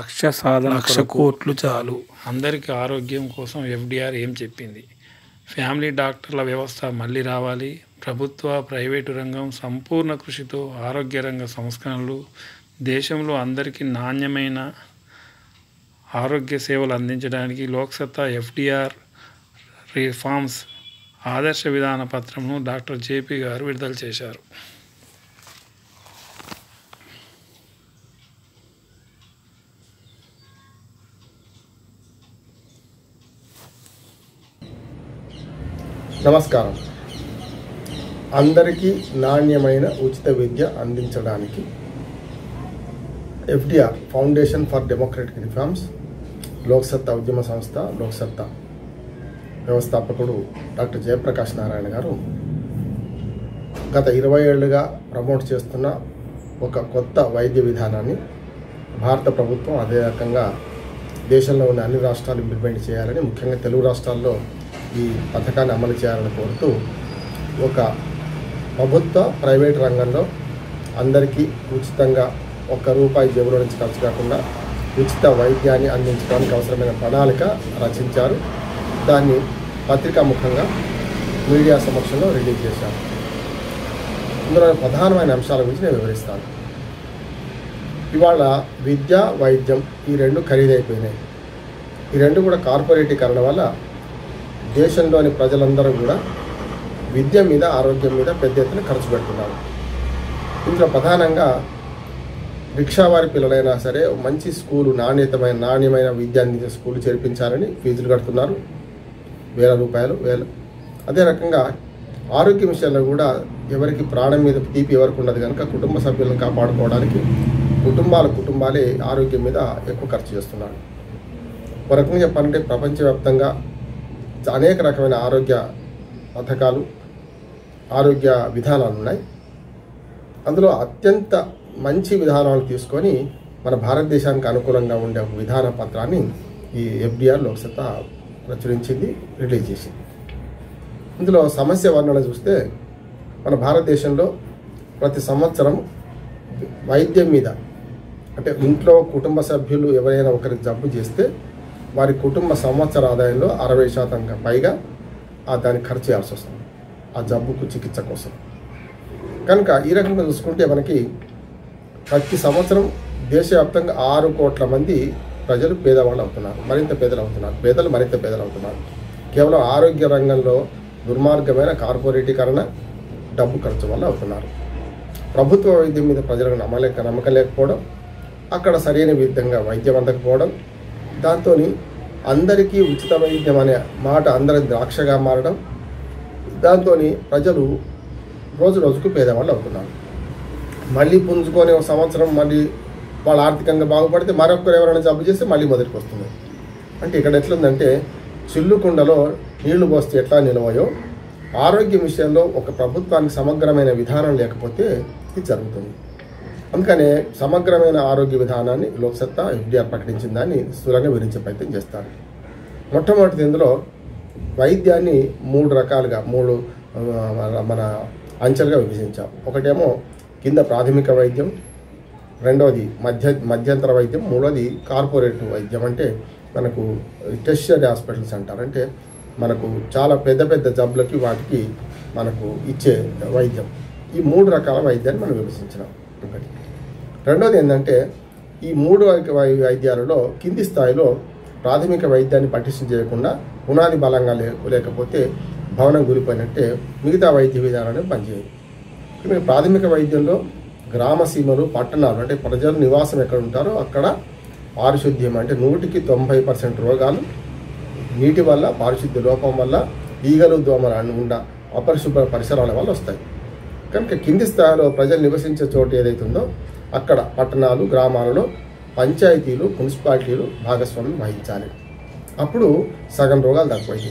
లక్ష్య సాధన లక్ష కోట్లు చాలు అందరికీ ఆరోగ్యం కోసం ఎఫ్డిఆర్ ఏం చెప్పింది ఫ్యామిలీ డాక్టర్ల వ్యవస్థ మళ్ళీ రావాలి ప్రభుత్వ ప్రైవేటు రంగం సంపూర్ణ కృషితో ఆరోగ్య రంగ సంస్కరణలు దేశంలో అందరికీ నాణ్యమైన ఆరోగ్య సేవలు అందించడానికి లోక్సత్తా ఎఫ్డిఆర్ రిఫార్మ్స్ ఆదర్శ విధాన పత్రంను డాక్టర్ జేపీ గారు విడుదల చేశారు నమస్కారం అందరికీ నాణ్యమైన ఉచిత విద్య అందించడానికి FDR foundation for democratic reforms Loksatta ఉద్యమ సంస్థ లోక్సత్తా వ్యవస్థాపకుడు డాక్టర్ జయప్రకాష్ నారాయణ గారు గత ఇరవై ఏళ్ళుగా ప్రమోట్ చేస్తున్న ఒక కొత్త వైద్య విధానాన్ని భారత ప్రభుత్వం అదే రకంగా దేశంలో ఉన్న అన్ని రాష్ట్రాలు ఇంప్లిమెంట్ చేయాలని ముఖ్యంగా తెలుగు రాష్ట్రాల్లో ఈ పథకాన్ని అమలు చేయాలని కోరుతూ ఒక ప్రభుత్వ ప్రైవేట్ రంగంలో అందరికీ ఉచితంగా ఒక్క రూపాయి జేబులో నుంచి ఖర్చు కాకుండా ఉచిత వైద్యాన్ని అందించడానికి అవసరమైన ప్రణాళిక రచించారు దాన్ని పత్రికా ముఖంగా మీడియా సమక్షంలో రిలీజ్ చేశారు ఇందులో ప్రధానమైన అంశాల గురించి నేను వివరిస్తాను ఇవాళ విద్య వైద్యం ఈ రెండు ఖరీదైపోయినాయి ఈ రెండు కూడా కార్పొరేటీకరణ వల్ల దేశంలోని ప్రజలందరూ కూడా విద్య మీద ఆరోగ్యం మీద పెద్ద ఎత్తున ఖర్చు పెడుతున్నారు ఇందులో ప్రధానంగా రిక్షా వారి పిల్లలైనా సరే మంచి స్కూలు నాణ్యతమైన నాణ్యమైన విద్య అందించే స్కూలు చేర్పించాలని ఫీజులు కడుతున్నారు వేల రూపాయలు వేలు అదే రకంగా ఆరోగ్య విషయాల్లో కూడా ఎవరికి ప్రాణం మీద తీపి ఎవరికి ఉండదు కనుక కుటుంబ సభ్యులను కాపాడుకోవడానికి కుటుంబాల కుటుంబాలే ఆరోగ్యం మీద ఎక్కువ ఖర్చు చేస్తున్నారు ఒక రకంగా చెప్పాలంటే ప్రపంచవ్యాప్తంగా అనేక రకమైన ఆరోగ్య పథకాలు ఆరోగ్య విధానాలు ఉన్నాయి అందులో అత్యంత మంచి విధానాలు తీసుకొని మన భారతదేశానికి అనుకూలంగా ఉండే ఒక విధాన పత్రాన్ని ఈ ఎఫ్డిఆర్ లోక్సత్తా ప్రచురించింది రిలీజ్ చేసింది ఇందులో సమస్య వర్ణన చూస్తే మన భారతదేశంలో ప్రతి సంవత్సరం వైద్యం మీద అంటే ఇంట్లో కుటుంబ సభ్యులు ఎవరైనా ఒకరికి జబ్బు చేస్తే వారి కుటుంబ సంవత్సర ఆదాయంలో అరవై శాతం పైగా ఆ దానికి ఖర్చు చేయాల్సి వస్తుంది ఆ జబ్బుకు చికిత్స కోసం కనుక ఈ రకంగా చూసుకుంటే మనకి ప్రతి సంవత్సరం దేశవ్యాప్తంగా ఆరు కోట్ల మంది ప్రజలు పేదవాళ్ళు అవుతున్నారు మరింత పేదలు అవుతున్నారు పేదలు మరింత పేదలు అవుతున్నారు కేవలం ఆరోగ్య రంగంలో దుర్మార్గమైన కార్పొరేటీకరణ డబ్బు ఖర్చు వల్ల అవుతున్నారు ప్రభుత్వ వైద్యం మీద ప్రజలకు నమ్మలేక నమ్మకం లేకపోవడం అక్కడ సరైన విధంగా వైద్యం అందకపోవడం దాంతో అందరికీ ఉచిత వైద్యం అనే మాట అందరి ద్రాక్షగా మారడం దాంతో ప్రజలు రోజు రోజుకు పేదవాళ్ళు అవుతున్నారు మళ్ళీ పుంజుకొని ఒక సంవత్సరం మళ్ళీ వాళ్ళు ఆర్థికంగా బాగుపడితే మరొకరు ఎవరైనా జబ్బు చేస్తే మళ్ళీ మొదటికి వస్తుంది అంటే ఇక్కడ ఎట్లుందంటే చిల్లుకుండలో నీళ్లు పోస్తే ఎట్లా నిలవయో ఆరోగ్యం విషయంలో ఒక ప్రభుత్వానికి సమగ్రమైన విధానం లేకపోతే ఇది జరుగుతుంది అందుకనే సమగ్రమైన ఆరోగ్య విధానాన్ని లోక్సత్తా ఎఫ్డిఆర్ ప్రకటించిన దాన్ని స్థూలంగా వివరించే ప్రయత్నం చేస్తారు మొట్టమొదటిది ఇందులో వైద్యాన్ని మూడు రకాలుగా మూడు ఆ, మన అంచెలుగా విభజించాం ఒకటేమో కింద ప్రాథమిక వైద్యం రెండవది మధ్య మధ్యంతర వైద్యం మూడోది కార్పొరేట్ వైద్యం అంటే మనకు టెస్టరీ హాస్పిటల్స్ అంటారు అంటే మనకు చాలా పెద్ద పెద్ద జబ్బులకి వాటికి మనకు ఇచ్చే వైద్యం ఈ మూడు రకాల వైద్యాన్ని మనం విభజించినాం ఒకటి రెండోది ఏంటంటే ఈ మూడు వై- వై- వైద్యాలలో కింది స్థాయిలో ప్రాథమిక వైద్యాన్ని పటిష్టం చేయకుండా పునాది బలంగా లే లేకపోతే భవనం గురిపోయినట్టే మిగతా వైద్య విధానాన్ని పనిచేయదు ఇక్కడ ప్రాథమిక వైద్యంలో గ్రామ సీమలు పట్టణాలు అంటే ప్రజలు నివాసం ఎక్కడ ఉంటారో అక్కడ పారిశుద్ధ్యం అంటే నూటికి తొంభై పర్సెంట్ రోగాలు నీటి వల్ల పారిశుద్ధ్య లోపం వల్ల ఈగలు దోమలు అన్ని ఉండ అపరిశుభ్ర పరిసరాల వల్ల వస్తాయి కనుక కింది స్థాయిలో ప్రజలు నివసించే చోటు ఏదైతుందో అక్కడ పట్టణాలు గ్రామాలలో పంచాయతీలు మున్సిపాలిటీలు భాగస్వామ్యం వహించాలి అప్పుడు సగం రోగాలు తక్కువైంది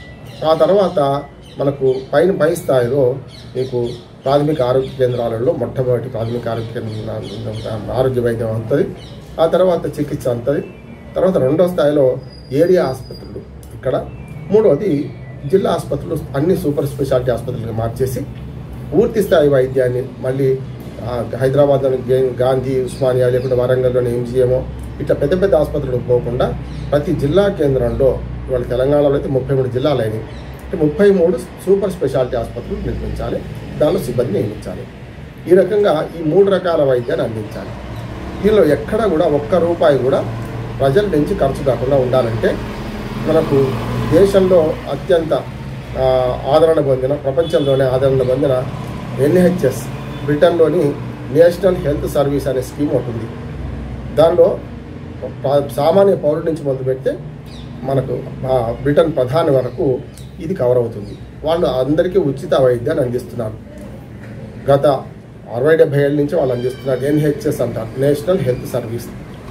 ఆ తర్వాత మనకు పైన పై స్థాయిలో మీకు ప్రాథమిక ఆరోగ్య కేంద్రాలలో మొట్టమొదటి ప్రాథమిక ఆరోగ్య కేంద్రం ఆరోగ్య వైద్యం అవుతుంది ఆ తర్వాత చికిత్స అవుతుంది తర్వాత రెండో స్థాయిలో ఏరియా ఆసుపత్రులు ఇక్కడ మూడవది జిల్లా ఆసుపత్రులు అన్ని సూపర్ స్పెషాలిటీ ఆసుపత్రులుగా మార్చేసి పూర్తి స్థాయి వైద్యాన్ని మళ్ళీ ఆ, హైదరాబాద్లోని గే- గాంధీ ఉస్మానియా లేకుంటే వరంగల్లోని ఎంజిఎమో ఇట్లా పెద్ద పెద్ద ఆసుపత్రులకు పోకుండా ప్రతి జిల్లా కేంద్రంలో ఇవాళ తెలంగాణలో అయితే ముప్పై మూడు జిల్లాలు అయినాయి అంటే ముప్పై మూడు సూపర్ స్పెషాలిటీ ఆసుపత్రులు నిర్మించాలి దానిలో సిబ్బంది నియమించాలి ఈ రకంగా ఈ మూడు రకాల వైద్యాన్ని అందించాలి దీనిలో ఎక్కడ కూడా ఒక్క రూపాయి కూడా ప్రజల నుంచి ఖర్చు కాకుండా ఉండాలంటే మనకు దేశంలో అత్యంత ఆ, ఆదరణ పొందిన ప్రపంచంలోనే ఆదరణ పొందిన ఎన్హెచ్ఎస్ బ్రిటన్లోని నేషనల్ హెల్త్ సర్వీస్ అనే స్కీమ్ ఒకటి ఉంది దానిలో ప్ర- సామాన్య పౌరుడి నుంచి మొదలు పెడితే మనకు ఆ బ్రిటన్ ప్రధాని వరకు ఇది కవర్ అవుతుంది వాళ్ళు అందరికీ ఉచిత వైద్యాన్ని అందిస్తున్నారు గత అరవై డెబ్బై ఏళ్ళ నుంచి వాళ్ళు అందిస్తున్నారు ఎన్హెచ్ఎస్ అంటారు నేషనల్ హెల్త్ సర్వీస్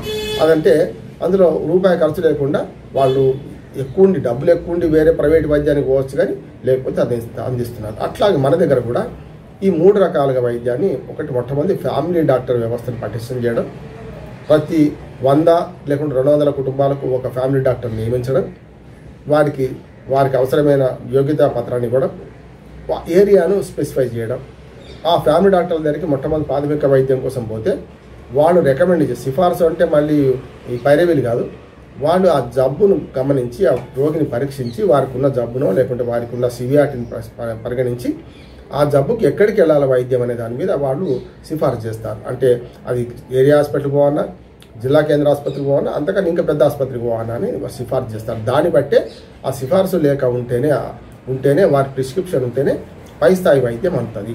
అదంటే అందులో రూపాయి ఖర్చు లేకుండా వాళ్ళు ఎక్కువ ఉండి డబ్బులు ఎక్కువ ఉండి వేరే ప్రైవేట్ వైద్యానికి పోవచ్చు కానీ లేకపోతే అందిస్తా అందిస్తున్నారు అట్లాగే మన దగ్గర కూడా ఈ మూడు రకాలుగా వైద్యాన్ని ఒకటి మొట్టమొదటి ఫ్యామిలీ డాక్టర్ వ్యవస్థను పటిష్టం చేయడం ప్రతి వంద లేకుంటే రెండు వందల కుటుంబాలకు ఒక ఫ్యామిలీ డాక్టర్ నియమించడం వారికి వారికి అవసరమైన యోగ్యతా పత్రాన్ని ఇవ్వడం వా- ఏరియాను స్పెసిఫై చేయడం ఆ ఫ్యామిలీ డాక్టర్ల దగ్గరికి మొట్టమొదటి ప్రాథమిక వైద్యం కోసం పోతే వాళ్ళు రికమెండ్ చేసి సిఫార్సు అంటే మళ్ళీ ఈ పైరవీలు కాదు వాళ్ళు ఆ జబ్బును గమనించి ఆ రోగిని పరీక్షించి వారికి ఉన్న జబ్బునో లేకుంటే వారికి ఉన్న సివియాటిని ప- పరిగణించి ఆ జబ్బుకి ఎక్కడికి వెళ్ళాలి వైద్యం అనే దాని మీద వాళ్ళు సిఫారసు చేస్తారు అంటే అది ఏరియా హాస్పిటల్కి పోవన్నా జిల్లా కేంద్ర ఆసుపత్రికి పోవన్నా అంతకన్నా ఇంకా పెద్ద ఆసుపత్రికి పోవన్నా అని వారు సిఫారసు చేస్తారు దాన్ని బట్టే ఆ సిఫారసు లేక ఉంటేనే ఉంటేనే వారి ప్రిస్క్రిప్షన్ ఉంటేనే పై స్థాయి వైద్యం అందుతుంది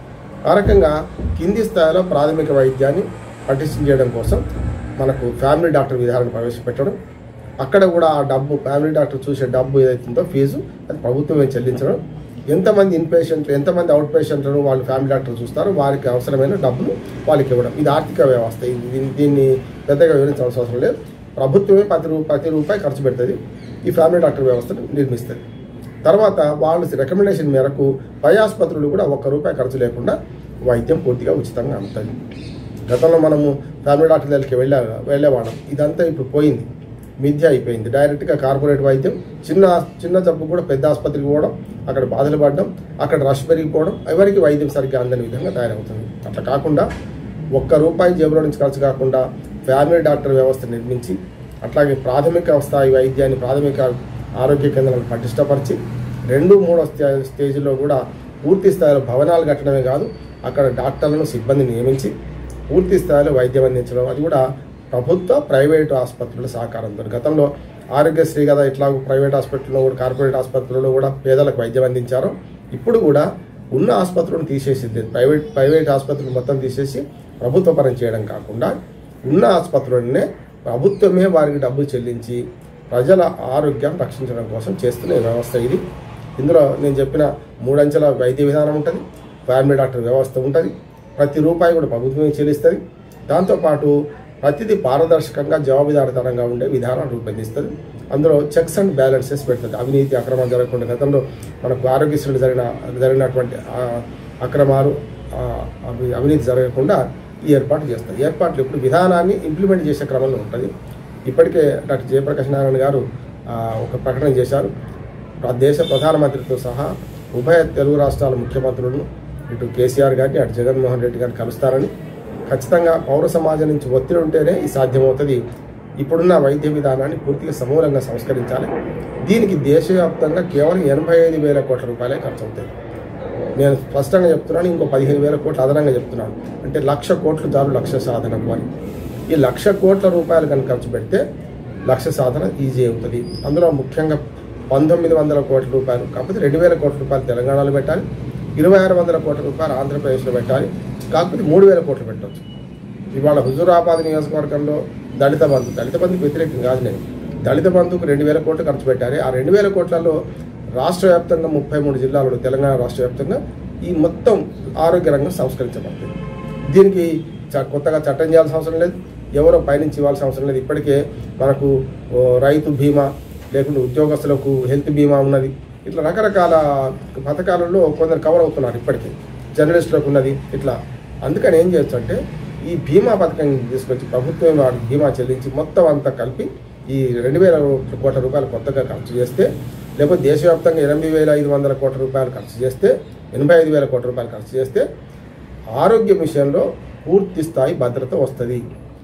ఆ రకంగా కింది స్థాయిలో ప్రాథమిక వైద్యాన్ని పటిష్టం చేయడం కోసం మనకు ఫ్యామిలీ డాక్టర్ విధానం ప్రవేశపెట్టడం అక్కడ కూడా ఆ డబ్బు ఫ్యామిలీ డాక్టర్ చూసే డబ్బు ఏదైతుందో ఫీజు అది ప్రభుత్వమే చెల్లించడం ఎంతమంది ఇన్పేషెంట్లు ఎంతమంది అవుట్ పేషెంట్లను వాళ్ళు ఫ్యామిలీ డాక్టర్ చూస్తారో వారికి అవసరమైన డబ్బులు వాళ్ళకి ఇవ్వడం ఇది ఆర్థిక వ్యవస్థ ఇది- దీన్ని దీన్ని పెద్దగా వివరించాల్సిన అవసరం లేదు ప్రభుత్వమే ప్రతి రూ ప్రతి రూపాయి ఖర్చు పెడుతుంది ఈ ఫ్యామిలీ డాక్టర్ వ్యవస్థను నిర్మిస్తుంది తర్వాత వాళ్ళు రికమెండేషన్ మేరకు పై ఆసుపత్రులు కూడా ఒక్క రూపాయి ఖర్చు లేకుండా వైద్యం పూర్తిగా ఉచితంగా అందుతుంది గతంలో మనము ఫ్యామిలీ డాక్టర్ దగ్గరికి వెళ్ళా వెళ్ళేవాళ్ళం ఇదంతా ఇప్పుడు పోయింది మిథ్య అయిపోయింది డైరెక్ట్గా కార్పొరేట్ వైద్యం చిన్న చిన్న జబ్బు కూడా పెద్ద ఆసుపత్రికి పోవడం అక్కడ బాధలు పడడం అక్కడ రష్ పెరిగిపోవడం ఎవరికి వైద్యం సరిగ్గా అందని విధంగా తయారవుతుంది అట్లా కాకుండా ఒక్క రూపాయి జేబులో నుంచి ఖర్చు కాకుండా ఫ్యామిలీ డాక్టర్ వ్యవస్థ నిర్మించి అట్లాగే ప్రాథమిక స్థాయి వైద్యాన్ని ప్రాథమిక ఆరోగ్య కేంద్రాలను పటిష్టపరిచి రెండు మూడో స్థా- స్టేజ్లో కూడా పూర్తి స్థాయిలో భవనాలు కట్టడమే కాదు అక్కడ డాక్టర్లను సిబ్బంది నియమించి పూర్తి స్థాయిలో వైద్యం అందించడం అది కూడా ప్రభుత్వ ప్రైవేటు ఆసుపత్రుల సహకారంతో గతంలో ఆరోగ్యశ్రీ కదా ఇట్లా ప్రైవేట్ హాస్పిటల్లో కూడా కార్పొరేట్ ఆసుపత్రుల్లో కూడా పేదలకు వైద్యం అందించారు ఇప్పుడు కూడా ఉన్న ఆసుపత్రులను తీసేసింది ప్రైవేట్ ప్రైవేట్ ఆసుపత్రులు మొత్తం తీసేసి ప్రభుత్వ పరం చేయడం కాకుండా ఉన్న ఆసుపత్రులనే ప్రభుత్వమే వారికి డబ్బులు చెల్లించి ప్రజల ఆరోగ్యం రక్షించడం కోసం చేస్తున్న ఈ వ్యవస్థ ఇది ఇందులో నేను చెప్పిన మూడంచెల వైద్య విధానం ఉంటుంది ఫ్యామిలీ డాక్టర్ వ్యవస్థ ఉంటుంది ప్రతి రూపాయి కూడా ప్రభుత్వమే చెల్లిస్తుంది దాంతోపాటు ప్రతిదీ పారదర్శకంగా జవాబుదారితనంగా ఉండే విధానం రూపొందిస్తుంది అందులో చెక్స్ అండ్ బ్యాలెన్సెస్ పెడుతుంది అవినీతి అక్రమాలు జరగకుండా గతంలో మనకు ఆరోగ్యశ్రీలు జరిగిన జరిగినటువంటి ఆ, అక్రమాలు ఆ, అవి అవినీతి జరగకుండా ఈ ఏర్పాటు చేస్తారు ఏర్పాట్లు ఇప్పుడు విధానాన్ని ఇంప్లిమెంట్ చేసే క్రమంలో ఉంటుంది ఇప్పటికే డాక్టర్ జయప్రకాష్ నారాయణ గారు ఆ, ఒక ప్రకటన చేశారు ప్ర- దేశ ప్రధానమంత్రితో సహా ఉభయ తెలుగు రాష్ట్రాల ముఖ్యమంత్రులను ఇటు కేసీఆర్ గారిని అటు జగన్మోహన్ రెడ్డి గారిని కలుస్తారని ఖచ్చితంగా పౌర సమాజం నుంచి ఒత్తిడి ఉంటేనే ఇది సాధ్యమవుతుంది ఇప్పుడున్న వైద్య విధానాన్ని పూర్తిగా సమూలంగా సంస్కరించాలి దీనికి దేశవ్యాప్తంగా కేవలం ఎనభై ఐదు వేల కోట్ల రూపాయలే ఖర్చు అవుతాయి నేను స్పష్టంగా చెప్తున్నాను ఇంకో పదిహేను వేల కోట్లు అదనంగా చెప్తున్నాను అంటే లక్ష కోట్లు చాలు లక్ష సాధనకు అని ఈ లక్ష కోట్ల రూపాయలు కనుక ఖర్చు పెడితే లక్ష సాధన ఈజీ అవుతుంది అందులో ముఖ్యంగా పంతొమ్మిది వందల కోట్ల రూపాయలు కాకపోతే రెండు వేల కోట్ల రూపాయలు తెలంగాణలో పెట్టాలి ఇరవై ఆరు వందల కోట్ల రూపాయలు ఆంధ్రప్రదేశ్లో పెట్టాలి కాకపోతే మూడు వేల కోట్లు పెట్టవచ్చు ఇవాళ హుజూరాబాద్ నియోజకవర్గంలో దళిత బంధు దళిత బంధుకు వ్యతిరేకం కాదు నేను దళిత బంధుకు రెండు వేల కోట్లు ఖర్చు పెట్టారు ఆ రెండు వేల కోట్లలో రాష్ట్ర వ్యాప్తంగా ముప్పై మూడు జిల్లాలలో తెలంగాణ రాష్ట్ర వ్యాప్తంగా ఈ మొత్తం ఆరోగ్య రంగం సంస్కరించబడుతుంది దీనికి చ- కొత్తగా చట్టం చేయాల్సిన అవసరం లేదు ఎవరో పైనుంచి ఇవ్వాల్సిన అవసరం లేదు ఇప్పటికే మనకు ఓ, రైతు బీమా లేకుంటే ఉద్యోగస్తులకు హెల్త్ బీమా ఉన్నది ఇట్లా రకరకాల పథకాలలో కొందరు కవర్ అవుతున్నారు ఇప్పటికే జర్నలిస్టులకు ఉన్నది ఇట్లా అందుకని ఏం చేయొచ్చు అంటే ఈ బీమా పథకం తీసుకొచ్చి ప్రభుత్వం వారికి బీమా చెల్లించి మొత్తం అంతా కలిపి ఈ రెండు వేల కోట్ల రూపాయలు కొత్తగా ఖర్చు చేస్తే లేకపోతే దేశవ్యాప్తంగా ఎనిమిది వేల ఐదు వందల కోట్ల రూపాయలు ఖర్చు చేస్తే ఎనభై ఐదు వేల కోట్ల రూపాయలు ఖర్చు చేస్తే ఆరోగ్య విషయంలో పూర్తి స్థాయి భద్రత వస్తుంది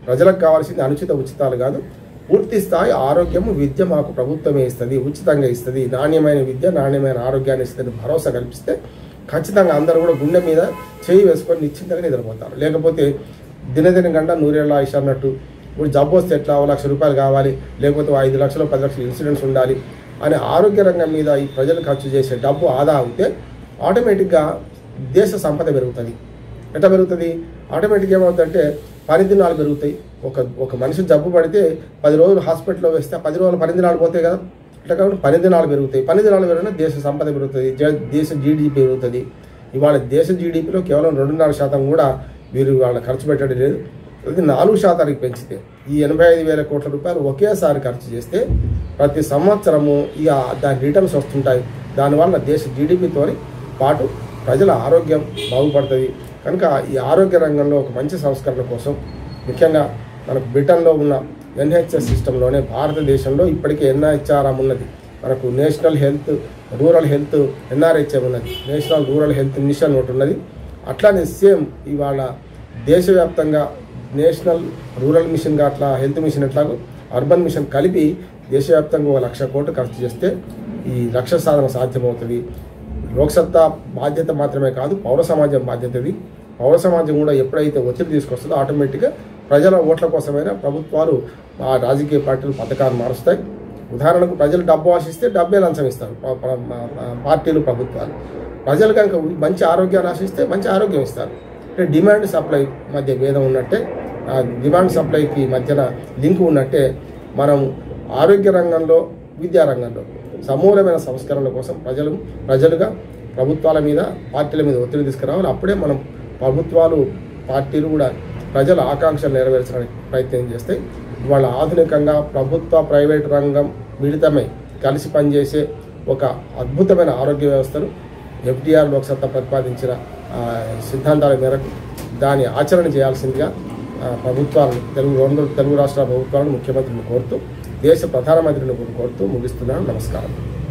ప్రజలకు కావాల్సింది అనుచిత ఉచితాలు కాదు పూర్తి స్థాయి ఆరోగ్యము విద్య మాకు ప్రభుత్వమే ఇస్తుంది ఉచితంగా ఇస్తుంది నాణ్యమైన విద్య నాణ్యమైన ఆరోగ్యాన్ని ఇస్తుంది భరోసా కల్పిస్తే ఖచ్చితంగా అందరూ కూడా గుండె మీద చేయి వేసుకొని నిశ్చింతగా నిద్రపోతారు లేకపోతే దినదిన గంట నూరేళ్ళ ఆయుష్ అన్నట్టు ఇప్పుడు జబ్బు వస్తే ఎట్లా ఓ లక్ష రూపాయలు కావాలి లేకపోతే ఓ ఐదు లక్షలు పది లక్షలు ఇన్సూరెన్స్ ఉండాలి అని ఆరోగ్య రంగం మీద ఈ ప్రజలు ఖర్చు చేసే డబ్బు ఆదా అవుతే ఆటోమేటిక్గా దేశ సంపద పెరుగుతుంది ఎట్లా పెరుగుతుంది ఆటోమేటిక్గా ఏమవుతుందంటే పని దినాలు పెరుగుతాయి ఒక ఒక మనిషి జబ్బు పడితే పది రోజులు హాస్పిటల్లో వేస్తే ఆ పది రోజులు పని దినాలు పోతాయి కదా అట్లా కాబట్టి పని దినాలు పెరుగుతాయి పని దినాలు పెరిగినా దేశ సంపద పెరుగుతుంది జ- దేశ జీడిపి పెరుగుతుంది ఇవాళ దేశ జీడిపిలో కేవలం రెండున్నర శాతం కూడా వీరు ఇవాళ ఖర్చు పెట్టడం లేదు అది నాలుగు శాతానికి పెంచితే ఈ ఎనభై ఐదు వేల కోట్ల రూపాయలు ఒకేసారి ఖర్చు చేస్తే ప్రతి సంవత్సరము ఇక దాని రిటర్న్స్ వస్తుంటాయి దానివల్ల దేశ జీడిపితో పాటు ప్రజల ఆరోగ్యం బాగుపడుతుంది కనుక ఈ ఆరోగ్య రంగంలో ఒక మంచి సంస్కరణ కోసం ముఖ్యంగా మనకు బ్రిటన్లో ఉన్న ఎన్హెచ్ఎస్ సిస్టంలోనే భారతదేశంలో ఇప్పటికే ఎన్హెచ్ఆర్ఎం ఉన్నది మనకు national health rural health NRHM ఉన్నది నేషనల్ రూరల్ హెల్త్ మిషన్ ఒకటి ఉన్నది అట్లానే సేమ్ ఇవాళ దేశవ్యాప్తంగా నేషనల్ రూరల్ మిషన్గా అట్లా హెల్త్ మిషన్ ఎట్లాగో అర్బన్ మిషన్ కలిపి దేశవ్యాప్తంగా ఒక లక్ష కోట్లు ఖర్చు చేస్తే ఈ లక్ష్య సాధన సాధ్యమవుతుంది లోక్సత్తా బాధ్యత మాత్రమే కాదు పౌర సమాజం బాధ్యత ఇది పౌర సమాజం కూడా ఎప్పుడైతే ఒత్తిడి తీసుకొస్తుందో ఆటోమేటిక్గా ప్రజల ఓట్ల కోసమైనా ప్రభుత్వాలు ఆ రాజకీయ పార్టీలు పథకాలు మారుస్తాయి ఉదాహరణకు ప్రజలు డబ్బు ఆశిస్తే డబ్బే లంచం ఇస్తారు ప- ప- ప- పార్టీలు ప్రభుత్వాలు ప్రజలు కనుక మంచి ఆరోగ్యాన్ని ఆశిస్తే మంచి ఆరోగ్యం ఇస్తారు అంటే డిమాండ్ సప్లై మధ్య భేదం ఉన్నట్టే ఆ డిమాండ్ సప్లైకి మధ్యన లింక్ ఉన్నట్టే మనం ఆరోగ్య రంగంలో విద్యా రంగంలో సమూలమైన సంస్కరణల కోసం ప్రజలు ప్రజలుగా ప్రభుత్వాల మీద పార్టీల మీద ఒత్తిడి తీసుకురావాలి అప్పుడే మనం ప్రభుత్వాలు పార్టీలు కూడా ప్రజల ఆకాంక్షలు నెరవేర్చడానికి ప్రయత్నం చేస్తాయి వాళ్ళ ఆధునికంగా ప్రభుత్వ ప్రైవేట్ రంగం మిళితమై కలిసి పనిచేసే ఒక అద్భుతమైన ఆరోగ్య వ్యవస్థను ఎఫ్డిఆర్ లోక్సత్తా ప్రతిపాదించిన ఆ, సిద్ధాంతాల మేరకు దాని ఆచరణ చేయాల్సిందిగా ఆ, ప్రభుత్వాలను తెలుగు రెండు తెలుగు రాష్ట్రాల ప్రభుత్వాలను ముఖ్యమంత్రిని కోరుతూ దేశ ప్రధానమంత్రిని కోరుతూ ముగిస్తున్నాను నమస్కారం